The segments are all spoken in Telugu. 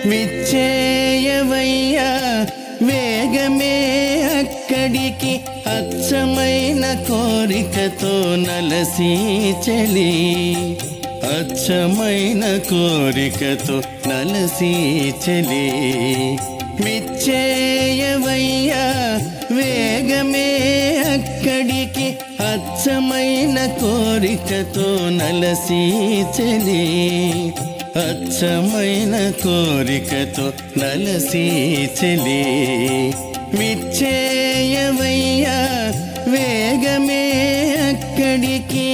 విచ్చేయవయ్యా వేగమే అక్కడికి అచ్చమైన కోరికతో నలసి చలి అచ్చమైన కోరికతో నలసి చలి విచ్చేయవయ్యా వేగమే అక్కడికి అచ్చమైన కోరికతో నలసి చలి అచ్చమైన కోరికతో నలసి చలి విచ్చేయవయ్యా వేగమే అక్కడికి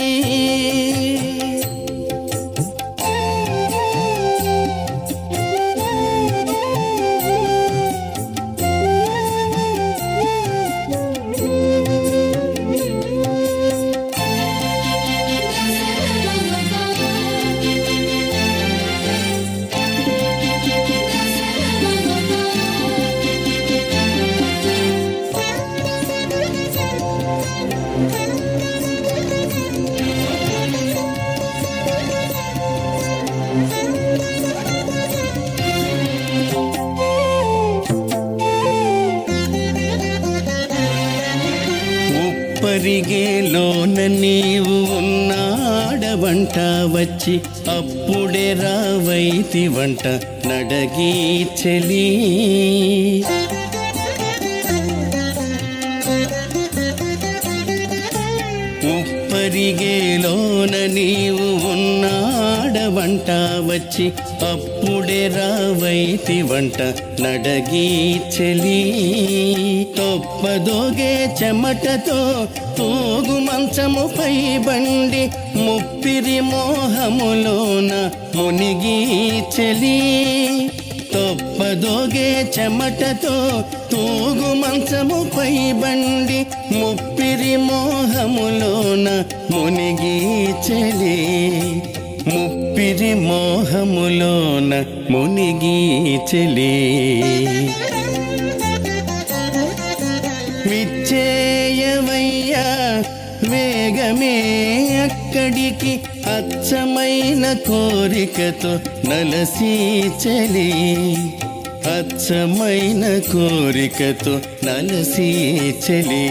ఉప్పరిగేలోన నీవు ఉన్నాడవంట వచ్చి అప్పుడే రావైతి వంట నడగి చెలి ఉప్పరిగేలోన నీవు ఉన్నాడవంట వచ్చి అప్పుడే రావైతి వంట నడగి చెలి తొప్పదోగే చెమటతో తూగు మంచముపై బండి ముప్పిరి మోహములోన మునిగి చెలి తొప్పదోగే చెమటతో తూగు మంచముపై బండి ముప్పిరి మోహములోన మునిగి చెలి ముప్పిరి మోహములోన మునిగి చెలి విచ్చేయవయ్యా వేగమే అక్కడికి అచ్చమైన కోరికతో నలసి చలి అచ్చమైన కోరికతో నలసి చలి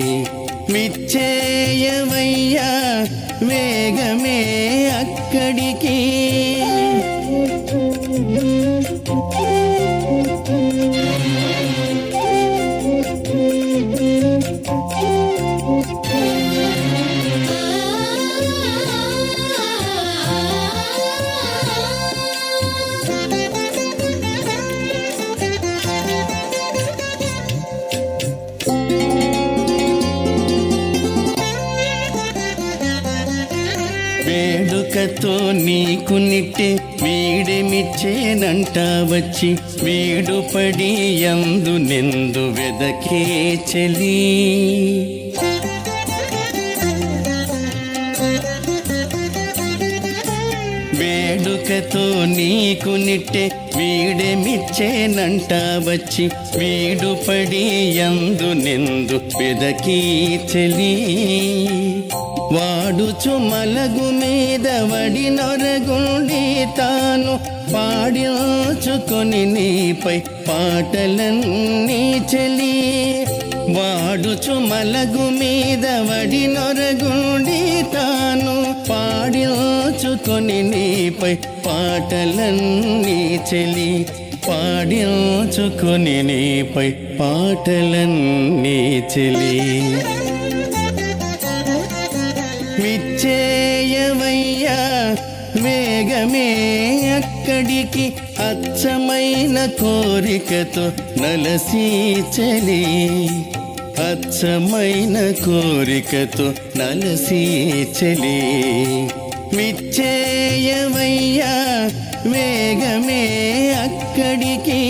విచ్చేయవయ్యా వేగమే అక్కడికి వేడుకతో నీకు నిట్టే వీడెమిచ్చేనంట వచ్చి వీడుపడి యందు నిందు వెదకే చెలి వేడుకతో నీకు నిట్టే వీడెమిచ్చేనంట వచ్చి వీడుపడి యందు నిందు వెదకీ చెలి వాడుచు మలగు మీద వడి నొరగుండి తాను పాడించుకొని నీపై పాటలన్నీ చెలి వాడుచు మలగు మీద వడి నొరగుండి తాను పాడించుకొని నీపై పాటలన్నీ చెలి పాడించుకొని నీపై పాటలన్నీ చెలి విచ్చేయవయ్యా వేగమే అక్కడికి అచ్చమైన కోరికతో నలసి చలి అచ్చమైన కోరికతో నలసి చలి విచ్చేయవయ్యా వేగమే అక్కడికి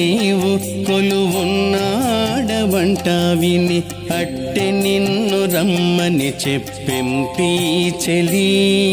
నీవు కొలువున్నాడవంట విని అట్టె నిన్ను రమ్మని చెప్పెంపీ చెలి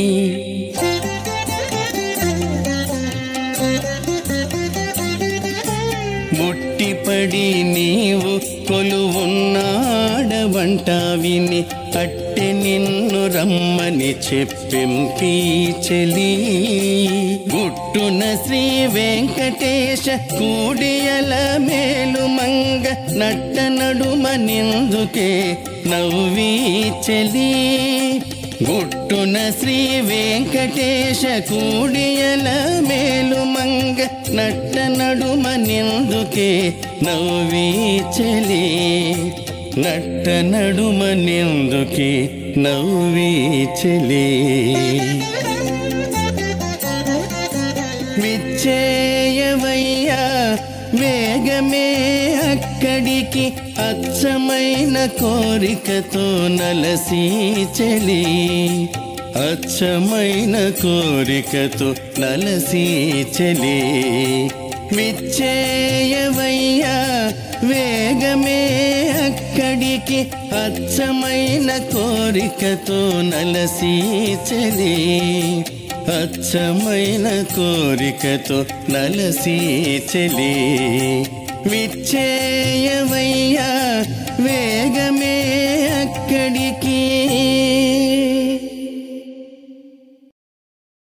ముట్టిపడి నీవు కొలువున్నాడవంట విని అట్టె నిన్ను రమ్మని చెప్పెంపీ చెలి గుట్టున శ్రీ వెంకటేశ కూడియల మేలు మంగ నట్ట నడుమ నిందుకే నవ్వీ చెలి గుట్టున శ్రీ వెంకటేశ కూడియల మేలు మంగ నట్ట నడుమ నిందుకే నవ్వీ చెలి నట్ట నడుమ నిందుకే నవ్వీ చెలి విచ్చేయవయ్యా వేగమే అక్కడికి అచ్చమైన కోరికతో నలసి చెలి అచ్చమైన కోరికతో నలసి చెలి విచ్చేయవయ్యా వేగమే అక్కడికి అచ్చమైన కోరికతో నలసి చెలి అచ్చమైన కోరికతో నలసి చెలి విచ్చేయవయ్యా వేగమే అక్కడికి